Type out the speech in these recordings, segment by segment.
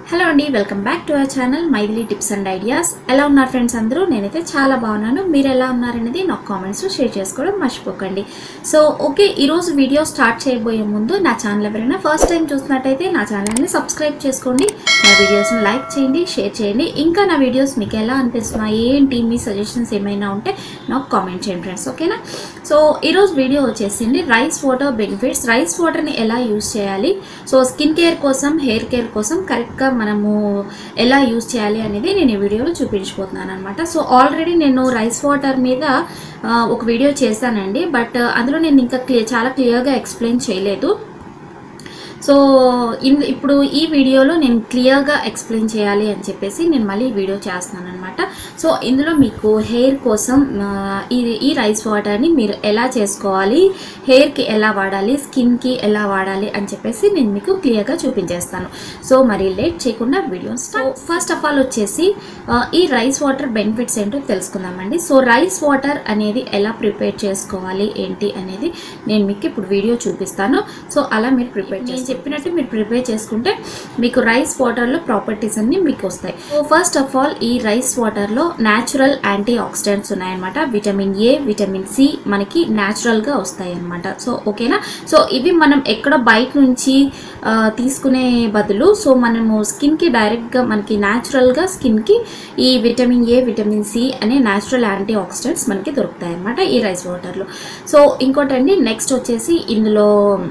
hello అండి welcome back to our channel Maithili tips and ideas ఎలా ఉన్నారు ఫ్రెండ్స్ అందరూ నేనైతే చాలా బాగున్నాను మీరు ఎలా ఉన్నారనేది నాకు కామెంట్స్లో షేర్ చేసుకోవడం మర్చిపోకండి సో ఓకే ఈరోజు వీడియో స్టార్ట్ చేయబోయే ముందు నా ఛానల్ ఎవరైనా ఫస్ట్ టైం చూసినట్టయితే నా ఛానల్ని సబ్స్క్రైబ్ చేసుకోండి నా వీడియోస్ని లైక్ చేయండి షేర్ చేయండి ఇంకా నా వీడియోస్ మీకు ఎలా అనిపిస్తున్నాయి ఏంటి మీ సజెషన్స్ ఏమైనా ఉంటే నాకు కామెంట్ చేయండి ఫ్రెండ్స్ ఓకేనా సో ఈరోజు వీడియో వచ్చేసింది రైస్ వాటర్ బెనిఫిట్స్ రైస్ వాటర్ని ఎలా యూస్ చేయాలి సో స్కిన్ కేర్ కోసం హెయిర్ కేర్ కోసం కరెక్ట్గా మనము ఎలా యూస్ చేయాలి అనేది నేను ఈ వీడియోలో చూపించబోతున్నాను అనమాట సో ఆల్రెడీ నేను రైస్ వాటర్ మీద ఆ, ఒక వీడియో చేశానండి బట్ అందులో నేను ఇంకా క్లియర్ చాలా క్లియర్గా ఎక్స్ప్లెయిన్ చేయలేదు సో ఇన్ ఇప్పుడు ఈ వీడియోలో నేను క్లియర్గా ఎక్స్ప్లెయిన్ చేయాలి అని చెప్పేసి నేను మళ్ళీ ఈ వీడియో చేస్తున్నాను అనమాట సో ఇందులో మీకు హెయిర్ కోసం ఆ, ఈ ఈ రైస్ వాటర్ని మీరు ఎలా చేసుకోవాలి హెయిర్కి ఎలా వాడాలి స్కిన్కి ఎలా వాడాలి అని చెప్పేసి నేను మీకు క్లియర్గా చూపించేస్తాను సో మరి లేట్ చేయకుండా video so first of all వచ్చేసి ఆ, ఈ రైస్ వాటర్ బెనిఫిట్స్ ఏంటో తెలుసుకుందామండి సో రైస్ వాటర్ అనేది ఎలా ప్రిపేర్ చేసుకోవాలి ఏంటి అనేది నేను మీకు ఇప్పుడు వీడియో చూపిస్తాను సో అలా మీరు ప్రిపేర్ నేను చెప్పినట్టు మీరు ప్రిపేర్ చేసుకుంటే మీకు రైస్ వాటర్లో ప్రాపర్టీస్ అన్ని మీకు వస్తాయి సో ఫస్ట్ ఆఫ్ ఆల్ ఈ రైస్ వాటర్లో న్యాచురల్ యాంటీ ఆక్సిడెంట్స్ ఉన్నాయన్నమాట విటమిన్ ఏ విటమిన్ సి మనకి న్యాచురల్గా వస్తాయి అన్నమాట సో ఓకేనా సో ఇవి మనం ఎక్కడ బయట నుంచి ఆ, తీసుకునే బదులు సో మనము స్కిన్కి డైరెక్ట్గా మనకి న్యాచురల్గా స్కిన్కి ఈ విటమిన్ ఏ విటమిన్ సి అనే న్యాచురల్ యాంటీ ఆక్సిడెంట్స్ మనకి దొరుకుతాయి అన్నమాట ఈ రైస్ వాటర్లో సో ఇంకోటండి నెక్స్ట్ వచ్చేసి ఇందులో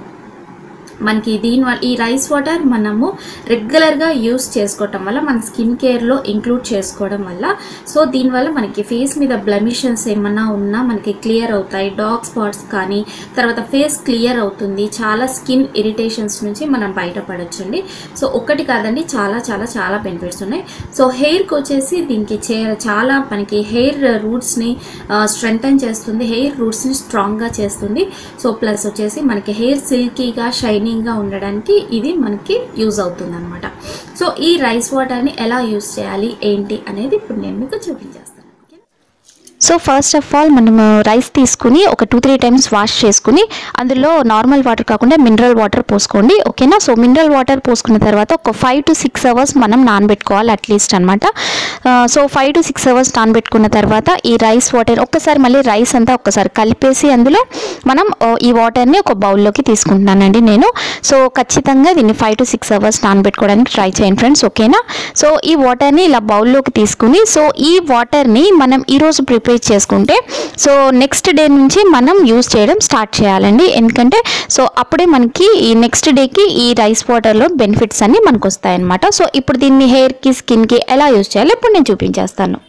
మనకి దీని వల్ల ఈ రైస్ వాటర్ మనము రెగ్యులర్గా యూస్ చేసుకోవటం వల్ల మన స్కిన్ కేర్లో ఇంక్లూడ్ చేసుకోవడం వల్ల సో దీనివల్ల మనకి ఫేస్ మీద బ్లమిషన్స్ ఏమన్నా ఉన్నా మనకి క్లియర్ అవుతాయి డార్క్ స్పాట్స్ కానీ తర్వాత ఫేస్ క్లియర్ అవుతుంది చాలా స్కిన్ ఇరిటేషన్స్ నుంచి మనం బయటపడొచ్చండి సో ఒకటి కాదండి చాలా చాలా చాలా బెనిఫిట్స్ ఉన్నాయి సో హెయిర్కి వచ్చేసి దీనికి చే చాలా మనకి హెయిర్ రూట్స్ని స్ట్రెంగ్తన్ చేస్తుంది హెయిర్ రూట్స్ని స్ట్రాంగ్గా చేస్తుంది సో ప్లస్ వచ్చేసి మనకి హెయిర్ సిల్కీగా షైనింగ్గా ఉండడానికి ఇది మనకి యూజ్ అవుతుంది అనమాట సో ఈ రైస్ వాటర్ని ఎలా యూజ్ చేయాలి ఏంటి అనేది ఇప్పుడు నేను మీకు చూపించేస్తాను okay so first of all మనము రైస్ తీసుకుని ఒక టూ త్రీ టైమ్స్ వాష్ చేసుకుని అందులో నార్మల్ వాటర్ కాకుండా మినరల్ వాటర్ పోసుకోండి ఓకేనా సో మినరల్ వాటర్ పోసుకున్న తర్వాత ఒక ఫైవ్ టు సిక్స్ అవర్స్ మనం నానబెట్టుకోవాలి అట్లీస్ట్ అనమాట so five to six hours నానబెట్టుకున్న తర్వాత ఈ రైస్ వాటర్ ఒక్కసారి మళ్ళీ రైస్ అంతా ఒక్కసారి కలిపేసి అందులో మనం ఆ, ఈ వాటర్ని ఒక బౌల్లోకి తీసుకుంటున్నానండి నేను సో ఖచ్చితంగా దీన్ని ఫైవ్ టు సిక్స్ అవర్స్ నానబెట్టుకోవడానికి ట్రై చేయండి ఫ్రెండ్స్ ఓకేనా సో ఈ వాటర్ని ఇలా బౌల్లోకి తీసుకుని సో ఈ వాటర్ని మనం ఈరోజు ప్రిపేర్ చేసుకుంటే సో నెక్స్ట్ డే నుంచి మనం యూజ్ చేయడం స్టార్ట్ చేయాలండి ఎందుకంటే సో అప్పుడే మనకి ఈ నెక్స్ట్ డేకి ఈ రైస్ వాటర్లో బెనిఫిట్స్ అన్ని మనకు వస్తాయన్నమాట సో ఇప్పుడు దీన్ని హెయిర్కి స్కిన్కి ఎలా యూజ్ చేయాలో ఇప్పుడు నేను చూపించేస్తాను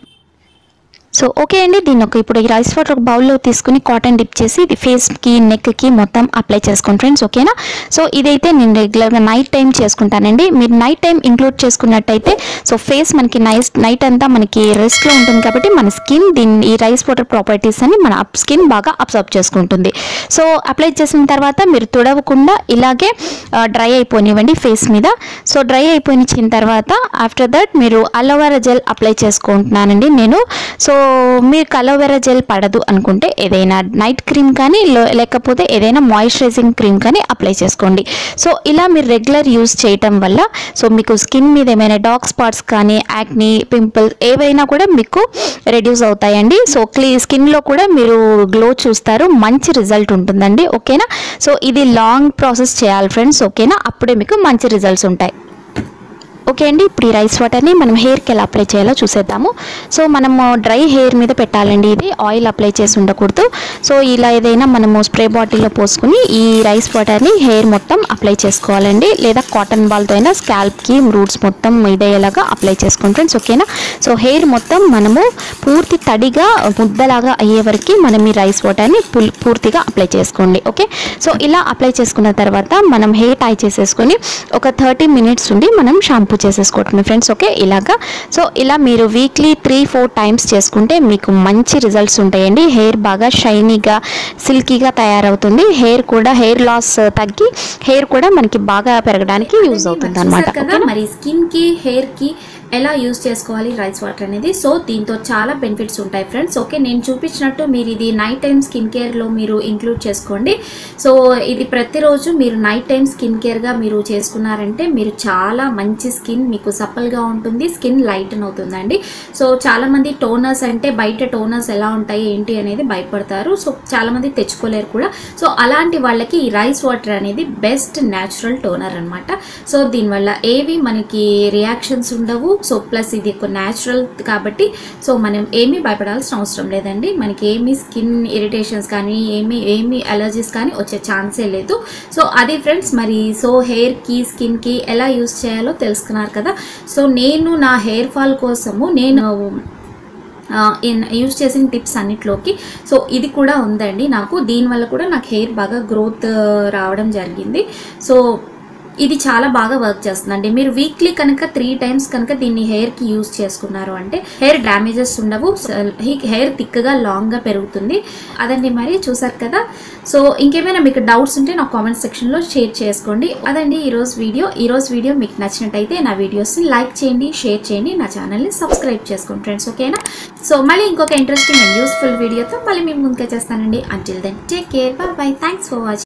సో ఓకే అండి దీన్ని ఒక ఇప్పుడు ఈ రైస్ వాటర్ ఒక బౌల్లో తీసుకుని కాటన్ డిప్ చేసి ఇది ఫేస్కి నెక్కి మొత్తం అప్లై చేసుకోండి ఫ్రెండ్స్ ఓకేనా సో ఇదైతే నేను రెగ్యులర్గా నైట్ టైం చేసుకుంటానండి మీరు నైట్ టైం ఇంక్లూడ్ చేసుకున్నట్టయితే సో ఫేస్ మనకి నైస్ నైట్ అంతా మనకి రెస్ట్లో ఉంటుంది కాబట్టి మన స్కిన్ దీన్ని ఈ రైస్ వాటర్ ప్రాపర్టీస్ అని మన స్కిన్ బాగా అబ్జర్వ్ చేసుకుంటుంది సో అప్లై చేసిన తర్వాత మీరు తుడవకుండా ఇలాగే డ్రై అయిపోనివ్వండి ఫేస్ మీద సో డ్రై అయిపోయిన తర్వాత ఆఫ్టర్ దట్ మీరు అలోవెరా జెల్ అప్లై చేసుకుంటున్నానండి నేను సో మీకు అలోవెరా జెల్ పడదు అనుకుంటే ఏదైనా నైట్ క్రీమ్ కానీ లో- లేకపోతే ఏదైనా మాయిశ్చరైజింగ్ క్రీమ్ కానీ అప్లై చేసుకోండి సో ఇలా మీరు రెగ్యులర్ యూస్ చేయటం వల్ల సో మీకు స్కిన్ మీద ఏమైనా డార్క్ స్పాట్స్ కానీ యాక్ని పింపుల్స్ ఏవైనా కూడా మీకు రెడ్యూస్ అవుతాయండి సో క్లీ స్కిన్లో కూడా మీరు గ్లో చూస్తారు మంచి రిజల్ట్ ఉంటుందండి ఓకేనా సో ఇది లాంగ్ ప్రాసెస్ చేయాలి ఫ్రెండ్స్ ఓకేనా అప్పుడే మీకు మంచి రిజల్ట్స్ ఉంటాయి ఓకే అండి ఇప్పుడు ఈ రైస్ వాటర్ని మనం హెయిర్కి ఎలా అప్లై చేయాలో చూసేద్దాము సో మనము డ్రై హెయిర్ మీద పెట్టాలండి ఇది ఆయిల్ అప్లై చేసి ఉండకూడదు సో ఇలా ఏదైనా మనము స్ప్రే బాటిల్లో పోసుకుని ఈ రైస్ వాటర్ని హెయిర్ మొత్తం అప్లై చేసుకోవాలండి లేదా కాటన్ బాల్తో అయినా స్కాల్ప్కి రూట్స్ మొత్తం ఇదేలాగా అప్లై చేసుకోండి ఫ్రెండ్స్ ఓకేనా సో హెయిర్ మొత్తం మనము పూర్తి తడిగా ముద్దలాగా అయ్యే వరకు మనం ఈ రైస్ వాటర్ని పుల్- పూర్తిగా అప్లై చేసుకోండి ఓకే సో ఇలా అప్లై చేసుకున్న తర్వాత మనం హెయిర్ టై చేసేసుకొని ఒక థర్టీ మినిట్స్ ఉండి మనం షాంపూ చేసేసుకోవటం ఫ్రెండ్స్ ఓకే ఇలాగా సో ఇలా మీరు వీక్లీ త్రీ ఫోర్ టైమ్స్ చేసుకుంటే మీకు మంచి రిజల్ట్స్ ఉంటాయండి హెయిర్ బాగా షైనీగా సిల్కీగా తయారవుతుంది హెయిర్ కూడా హెయిర్ లాస్ తగ్గి హెయిర్ కూడా మనకి బాగా పెరగడానికి యూజ్ అవుతుంది అనమాట చూసారు కదా మరి స్కిన్ కి హెయిర్ కి ఎలా యూస్ చేసుకోవాలి రైస్ వాటర్ అనేది సో దీంతో చాలా బెనిఫిట్స్ ఉంటాయి ఫ్రెండ్స్ ఓకే నేను చూపించినట్టు మీరు ఇది నైట్ టైం స్కిన్ కేర్లో మీరు ఇంక్లూడ్ చేసుకోండి సో ఇది ప్రతిరోజు మీరు నైట్ టైం స్కిన్ కేర్గా మీరు చేసుకున్నారంటే మీరు చాలా మంచి స్కిన్ మీకు సప్పల్గా ఉంటుంది స్కిన్ లైటన్ అవుతుందండి సో చాలామంది టోనర్స్ అంటే బయట టోనర్స్ ఎలా ఉంటాయి ఏంటి అనేది భయపడతారు సో చాలామంది తెచ్చుకోలేరు కూడా సో అలాంటి వాళ్ళకి ఈ రైస్ వాటర్ అనేది బెస్ట్ న్యాచురల్ టోనర్ అనమాట సో దీనివల్ల ఏవి మనకి రియాక్షన్స్ ఉండవు సో ప్లస్ ఇది ఒక న్యాచురల్ కాబట్టి సో మనం ఏమీ భయపడాల్సిన అవసరం లేదండి మనకి ఏమీ స్కిన్ ఇరిటేషన్స్ కానీ ఏమీ ఏమీ అలర్జీస్ కానీ వచ్చే ఛాన్సే లేదు సో అది ఫ్రెండ్స్ మరి సో హెయిర్కి స్కిన్కి ఎలా యూస్ చేయాలో తెలుసుకున్నారు కదా సో నేను నా హెయిర్ ఫాల్ కోసము నేను ఇన్ యూజ్ చేసిన టిప్స్ అన్నిట్లోకి సో ఇది కూడా ఉందండి నాకు దీనివల్ల కూడా నాకు హెయిర్ బాగా గ్రోత్ రావడం జరిగింది సో ఇది చాలా బాగా వర్క్ చేస్తుందండి మీరు వీక్లీ కనుక త్రీ టైమ్స్ కనుక దీన్ని హెయిర్కి యూజ్ చేసుకున్నారు అంటే హెయిర్ డ్యామేజెస్ ఉండవు హెయిర్ థిక్గా లాంగ్గా పెరుగుతుంది అదండి మరి చూసారు కదా సో ఇంకేమైనా మీకు డౌట్స్ ఉంటే నా కామెంట్ సెక్షన్లో షేర్ చేసుకోండి అదండి ఈరోజు వీడియో ఈరోజు వీడియో మీకు నచ్చినట్టయితే నా వీడియోస్ని లైక్ చేయండి షేర్ చేయండి నా ఛానల్ని సబ్స్క్రైబ్ చేసుకోండి ఫ్రెండ్స్ ఓకేనా సో మళ్ళీ ఇంకొక ఇంట్రెస్టింగ్ అండ్ యూస్ఫుల్ వీడియోతో మళ్ళీ మేము ముందుకు చేస్తానండి until then take care bye bye thanks for watching